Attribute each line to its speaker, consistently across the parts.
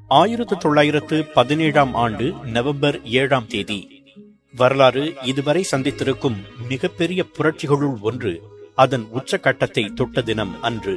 Speaker 1: ஆயிரத்து தொள்ளாயிரத்து பதினேழாம் ஆண்டு நவம்பர் ஏழாம் தேதி வரலாறு இதுவரை சந்தித்திருக்கும் மிகப்பெரிய புரட்சிகளுள் ஒன்று அதன் உச்சகட்டத்தை தொட்ட தினம் அன்று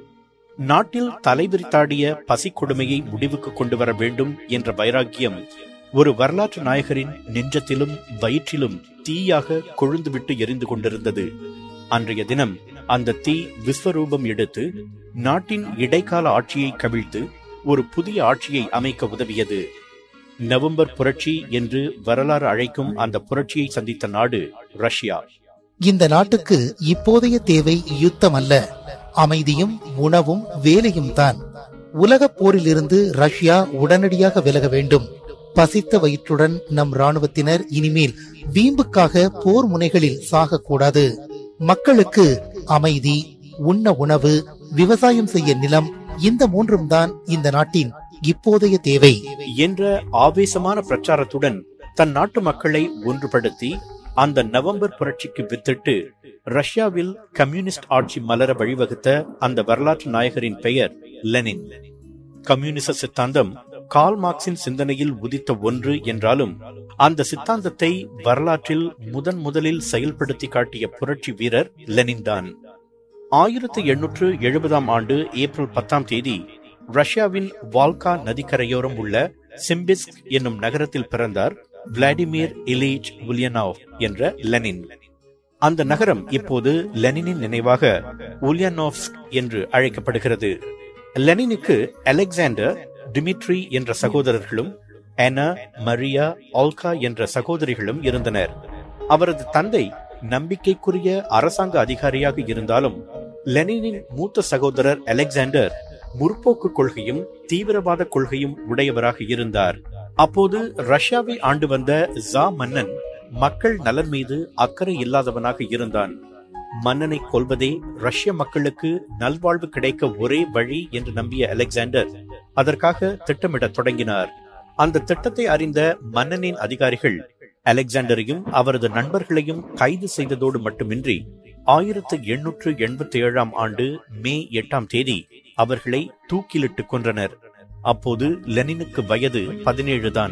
Speaker 1: நாட்டில் தலைவிரித்தாடிய பசிக்கொடுமையை முடிவுக்கு கொண்டு வர வேண்டும் என்ற வைராக்கியம் ஒரு வரலாற்று நாயகரின் நெஞ்சத்திலும் வயிற்றிலும் தீயாக கொழுந்துவிட்டு எரிந்து கொண்டிருந்தது அன்றைய தினம் அந்த தீ விஸ்வரூபம் எடுத்து நாட்டின் இடைக்கால ஆட்சியை கவிழ்த்து ஒரு புதிய ஆட்சியை அமைக்க உதவியது நவம்பர் புரட்சி என்று வரலாறு அழைக்கும் அந்த புரட்சியை சந்தித்த நாடு ரஷ்யா
Speaker 2: இந்த நாட்டுக்கு இப்போதைய தேவை யுத்தம் அல்ல அமைதியும் உணவும் வேலையும் தான் உலகப் போரிலிருந்து ரஷ்யா உடனடியாக விலக வேண்டும் பசித்த வயிற்றுடன் நம் ராணுவத்தினர் இனிமேல் வீம்புக்காக போர் முனைகளில் சாகக்கூடாது மக்களுக்கு அமைதி உண்ண உணவு விவசாயம் செய்ய நிலம் இந்த மூன்றும் தான் இந்த நாட்டின் இப்போதைய தேவை
Speaker 1: என்ற ஆவேசமான பிரச்சாரத்துடன் தன் நாட்டு மக்களை ஒன்றுபடுத்தி அந்த நவம்பர் புரட்சிக்கு வித்திட்டு ரஷ்யாவில் கம்யூனிஸ்ட் ஆட்சி மலர வழிவகுத்த அந்த வரலாற்று நாயகரின் பெயர் லெனின் கம்யூனிச சித்தாந்தம் கால் மார்க்சின் சிந்தனையில் உதித்த ஒன்று என்றாலும் அந்த சித்தாந்தத்தை வரலாற்றில் முதன் முதலில் செயல்படுத்தி காட்டிய புரட்சி வீரர் லெனின் தான் ஆயிரத்தி எண்ணூற்று எழுபதாம் ஆண்டு ஏப்ரல் பத்தாம் தேதி ரஷ்யாவின் வால்கா நதிக்கரையோரம் உள்ள சிம்பிஸ்க் என்னும் நகரத்தில் பிறந்தார் விளாடிமிர் இலீச் உலியனாவ் என்ற லெனின் அந்த நகரம் இப்போது லெனினின் நினைவாக உலியனோவ்ஸ்க் என்று அழைக்கப்படுகிறது லெனினுக்கு அலெக்சாண்டர் டிமிட்ரி என்ற சகோதரர்களும் அனா மரியா ஆல்கா என்ற சகோதரிகளும் இருந்தனர் அவரது தந்தை நம்பிக்கைக்குரிய அரசாங்க அதிகாரியாக இருந்தாலும் லெனினின் மூத்த சகோதரர் அலெக்சாண்டர் முற்போக்கு கொள்கையும் தீவிரவாத கொள்கையும் உடையவராக இருந்தார் அப்போது ரஷ்யாவை ஆண்டு வந்த ஜா மன்னன் மக்கள் நலன் மீது அக்கறை இல்லாதவனாக இருந்தான் மன்னனை கொல்வதே ரஷ்ய மக்களுக்கு நல்வாழ்வு கிடைக்க ஒரே வழி என்று நம்பிய அலெக்சாண்டர் அதற்காக திட்டமிடத் தொடங்கினார் அந்த திட்டத்தை அறிந்த மன்னனின் அதிகாரிகள் அலெக்சாண்டரையும் அவரது நண்பர்களையும் கைது செய்ததோடு மட்டுமின்றி ஆயிரத்து எண்ணூற்று எண்பத்தி ஏழாம் ஆண்டு மே எட்டாம் தேதி அவர்களை தூக்கிலிட்டு கொன்றனர் அப்போது லெனினுக்கு வயது பதினேழு தான்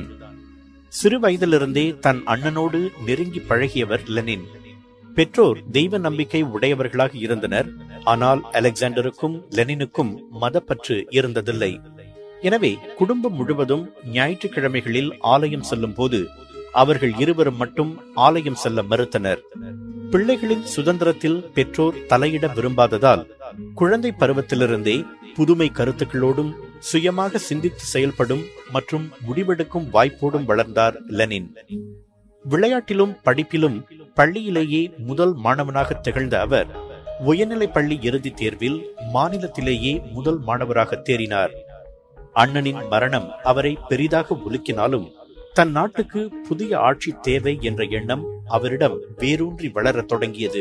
Speaker 1: சிறு வயதிலிருந்தே தன் அண்ணனோடு நெருங்கி பழகியவர் லெனின் பெற்றோர் தெய்வ நம்பிக்கை உடையவர்களாக இருந்தனர் ஆனால் அலெக்சாண்டருக்கும் லெனினுக்கும் மதப்பற்று இருந்ததில்லை எனவே குடும்பம் முழுவதும் ஞாயிற்றுக்கிழமைகளில் ஆலயம் செல்லும் போது அவர்கள் இருவரும் மட்டும் ஆலயம் செல்ல மறுத்தனர் பிள்ளைகளின் சுதந்திரத்தில் பெற்றோர் தலையிட விரும்பாததால் குழந்தை பருவத்திலிருந்தே புதுமை கருத்துக்களோடும் சுயமாக சிந்தித்து செயல்படும் மற்றும் முடிவெடுக்கும் வாய்ப்போடும் வளர்ந்தார் லெனின் விளையாட்டிலும் படிப்பிலும் பள்ளியிலேயே முதல் மாணவனாக திகழ்ந்த அவர் உயர்நிலை பள்ளி இறுதித் தேர்வில் மாநிலத்திலேயே முதல் மாணவராக தேறினார் அண்ணனின் மரணம் அவரை பெரிதாக உலுக்கினாலும் தன் நாட்டுக்கு புதிய ஆட்சி தேவை என்ற எண்ணம் அவரிடம் வேரூன்றி வளரத் தொடங்கியது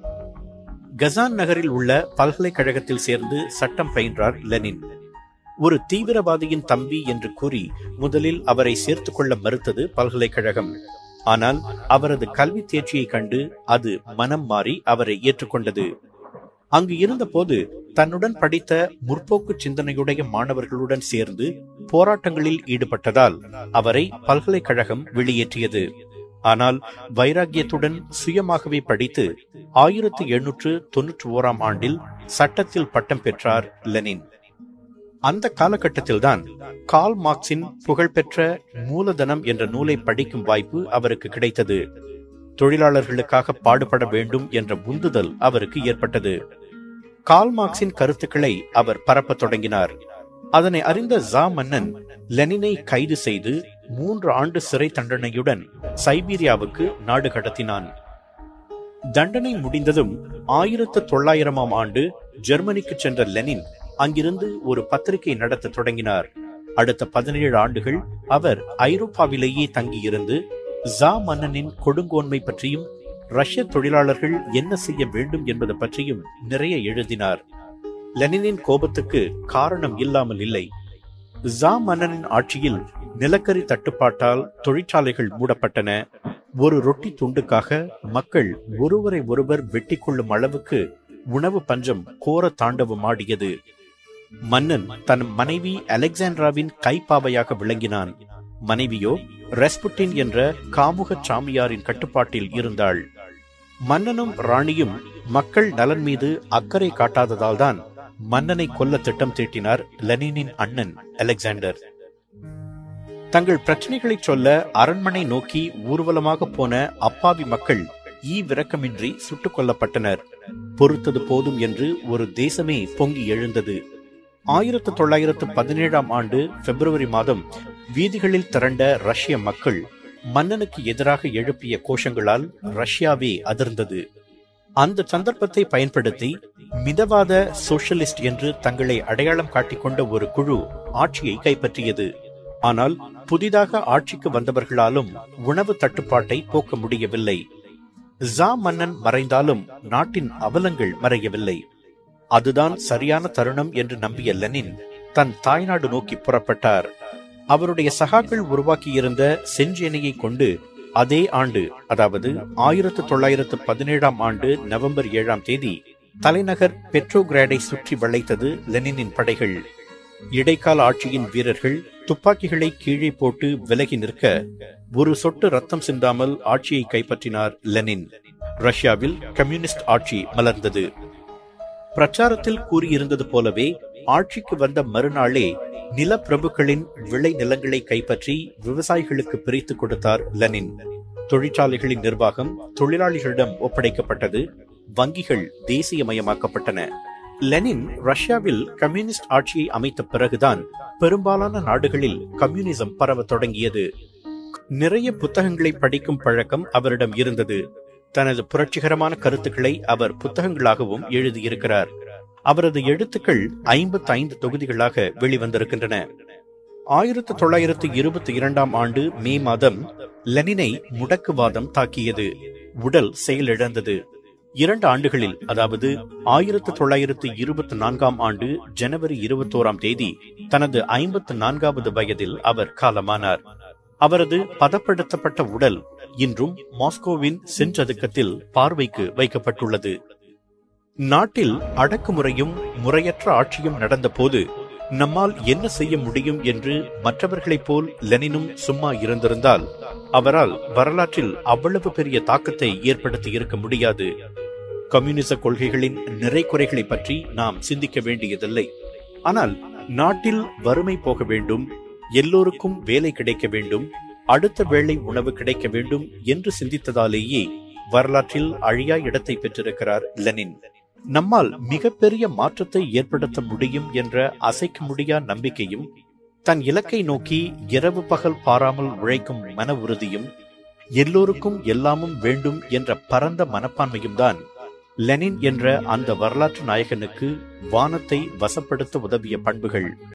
Speaker 1: கசான் நகரில் உள்ள பல்கலைக்கழகத்தில் சேர்ந்து சட்டம் பயின்றார் லெனின் ஒரு தீவிரவாதியின் தம்பி என்று கூறி முதலில் அவரை சேர்த்துக் கொள்ள மறுத்தது பல்கலைக்கழகம் ஆனால் அவரது கல்வி தேர்ச்சியை கண்டு அது மனம் மாறி அவரை ஏற்றுக்கொண்டது அங்கு இருந்தபோது தன்னுடன் படித்த முற்போக்கு சிந்தனையுடைய மாணவர்களுடன் சேர்ந்து போராட்டங்களில் ஈடுபட்டதால் அவரை பல்கலைக்கழகம் வெளியேற்றியது ஆனால் வைராகியத்துடன் சுயமாகவே படித்து ஆயிரத்தி எண்ணூற்று தொன்னூற்றி ஓராம் ஆண்டில் சட்டத்தில் பட்டம் பெற்றார் லெனின் அந்த காலகட்டத்தில்தான் கால் மார்க்சின் புகழ்பெற்ற மூலதனம் என்ற நூலை படிக்கும் வாய்ப்பு அவருக்கு கிடைத்தது தொழிலாளர்களுக்காக பாடுபட வேண்டும் என்ற உந்துதல் அவருக்கு ஏற்பட்டது கால் மார்க்சின் கருத்துக்களை அவர் பரப்பத் தொடங்கினார் அதனை அறிந்த ஜா மன்னன் லெனினை கைது செய்து மூன்று ஆண்டு சிறை தண்டனையுடன் சைபீரியாவுக்கு நாடு கடத்தினான் தண்டனை முடிந்ததும் ஆயிரத்து தொள்ளாயிரமாம் ஆண்டு ஜெர்மனிக்கு சென்ற லெனின் அங்கிருந்து ஒரு பத்திரிகை நடத்த தொடங்கினார் அடுத்த பதினேழு ஆண்டுகள் அவர் ஐரோப்பாவிலேயே தங்கியிருந்து ஜா மன்னனின் கொடுங்கோன்மை பற்றியும் ரஷ்ய தொழிலாளர்கள் என்ன செய்ய வேண்டும் என்பது பற்றியும் நிறைய எழுதினார் லெனினின் கோபத்துக்கு காரணம் இல்லாமல் இல்லை ஜா மன்னனின் ஆட்சியில் நிலக்கரி தட்டுப்பாட்டால் தொழிற்சாலைகள் மூடப்பட்டன ஒரு ரொட்டி துண்டுக்காக மக்கள் ஒருவரை ஒருவர் வெட்டி கொள்ளும் அளவுக்கு உணவு பஞ்சம் கோர தாண்டவம் ஆடியது மன்னன் தன் மனைவி அலெக்சாண்ட்ராவின் கைப்பாவையாக விளங்கினான் மனைவியோ ரெஸ்புட்டின் என்ற காமுக சாமியாரின் கட்டுப்பாட்டில் இருந்தாள் மன்னனும் ராணியும் மக்கள் நலன் மீது அக்கறை காட்டாததால்தான் மன்னனை கொல்ல திட்டம் தீட்டினார் லெனினின் அண்ணன் அலெக்சாண்டர் தங்கள் பிரச்சனைகளை சொல்ல அரண்மனை நோக்கி ஊர்வலமாக போன அப்பாவி மக்கள் ஈ விரக்கமின்றி சுட்டுக் கொல்லப்பட்டனர் பொறுத்தது போதும் என்று ஒரு தேசமே பொங்கி எழுந்தது ஆயிரத்து தொள்ளாயிரத்து பதினேழாம் ஆண்டு பிப்ரவரி மாதம் வீதிகளில் திரண்ட ரஷ்ய மக்கள் மன்னனுக்கு எதிராக எழுப்பிய கோஷங்களால் ரஷ்யாவே அதிர்ந்தது அந்த சந்தர்ப்பத்தை பயன்படுத்தி மிதவாத சோஷலிஸ்ட் என்று தங்களை அடையாளம் காட்டிக்கொண்ட ஒரு குழு ஆட்சியை கைப்பற்றியது ஆனால் புதிதாக ஆட்சிக்கு வந்தவர்களாலும் உணவு தட்டுப்பாட்டை போக்க முடியவில்லை ஜா மன்னன் மறைந்தாலும் நாட்டின் அவலங்கள் மறையவில்லை அதுதான் சரியான தருணம் என்று நம்பிய லெனின் தன் தாய்நாடு நோக்கி புறப்பட்டார் அவருடைய சகாக்கள் உருவாக்கியிருந்த செஞ்சேனையை கொண்டு அதே ஆண்டு அதாவது ஆயிரத்து தொள்ளாயிரத்து பதினேழாம் ஆண்டு நவம்பர் ஏழாம் தேதி தலைநகர் பெட்ரோகிராடை சுற்றி வளைத்தது லெனினின் படைகள் இடைக்கால ஆட்சியின் வீரர்கள் துப்பாக்கிகளை கீழே போட்டு விலகி நிற்க ஒரு சொட்டு ரத்தம் சிந்தாமல் ஆட்சியை கைப்பற்றினார் லெனின் ரஷ்யாவில் கம்யூனிஸ்ட் ஆட்சி மலர்ந்தது பிரச்சாரத்தில் கூறியிருந்தது போலவே ஆட்சிக்கு வந்த மறுநாளே நிலப்பிரபுக்களின் விளை நிலங்களை கைப்பற்றி விவசாயிகளுக்கு பிரித்து கொடுத்தார் லெனின் தொழிற்சாலைகளின் நிர்வாகம் தொழிலாளிகளிடம் ஒப்படைக்கப்பட்டது வங்கிகள் தேசியமயமாக்கப்பட்டன லெனின் ரஷ்யாவில் கம்யூனிஸ்ட் ஆட்சியை அமைத்த பிறகுதான் பெரும்பாலான நாடுகளில் கம்யூனிசம் பரவ தொடங்கியது நிறைய புத்தகங்களை படிக்கும் பழக்கம் அவரிடம் இருந்தது தனது புரட்சிகரமான கருத்துக்களை அவர் புத்தகங்களாகவும் எழுதியிருக்கிறார் அவரது எழுத்துக்கள் ஐம்பத்தி ஐந்து தொகுதிகளாக வெளிவந்திருக்கின்றன ஆயிரத்து தொள்ளாயிரத்து இருபத்தி இரண்டாம் ஆண்டு மே மாதம் லெனினை முடக்குவாதம் தாக்கியது உடல் செயலிழந்தது இரண்டு ஆண்டுகளில் அதாவது ஆயிரத்து தொள்ளாயிரத்து இருபத்தி நான்காம் ஆண்டு ஜனவரி இருபத்தோராம் தேதி தனது ஐம்பத்து நான்காவது வயதில் அவர் காலமானார் அவரது பதப்படுத்தப்பட்ட உடல் இன்றும் மாஸ்கோவின் சென்றதுக்கத்தில் பார்வைக்கு வைக்கப்பட்டுள்ளது நாட்டில் அடக்குமுறையும் முறையற்ற ஆட்சியும் நடந்தபோது நம்மால் என்ன செய்ய முடியும் என்று மற்றவர்களைப் போல் லெனினும் சும்மா இருந்திருந்தால் அவரால் வரலாற்றில் அவ்வளவு பெரிய தாக்கத்தை ஏற்படுத்தி இருக்க முடியாது கம்யூனிச கொள்கைகளின் நிறை குறைகளை பற்றி நாம் சிந்திக்க வேண்டியதில்லை ஆனால் நாட்டில் வறுமை போக வேண்டும் எல்லோருக்கும் வேலை கிடைக்க வேண்டும் அடுத்த வேளை உணவு கிடைக்க வேண்டும் என்று சிந்தித்ததாலேயே வரலாற்றில் அழியா இடத்தை பெற்றிருக்கிறார் லெனின் நம்மால் மிகப்பெரிய மாற்றத்தை ஏற்படுத்த முடியும் என்ற அசைக்க முடியா நம்பிக்கையும் தன் இலக்கை நோக்கி இரவு பகல் பாராமல் உழைக்கும் மன உறுதியும் எல்லோருக்கும் எல்லாமும் வேண்டும் என்ற பரந்த மனப்பான்மையும் தான் லெனின் என்ற அந்த வரலாற்று நாயகனுக்கு வானத்தை வசப்படுத்த உதவிய பண்புகள்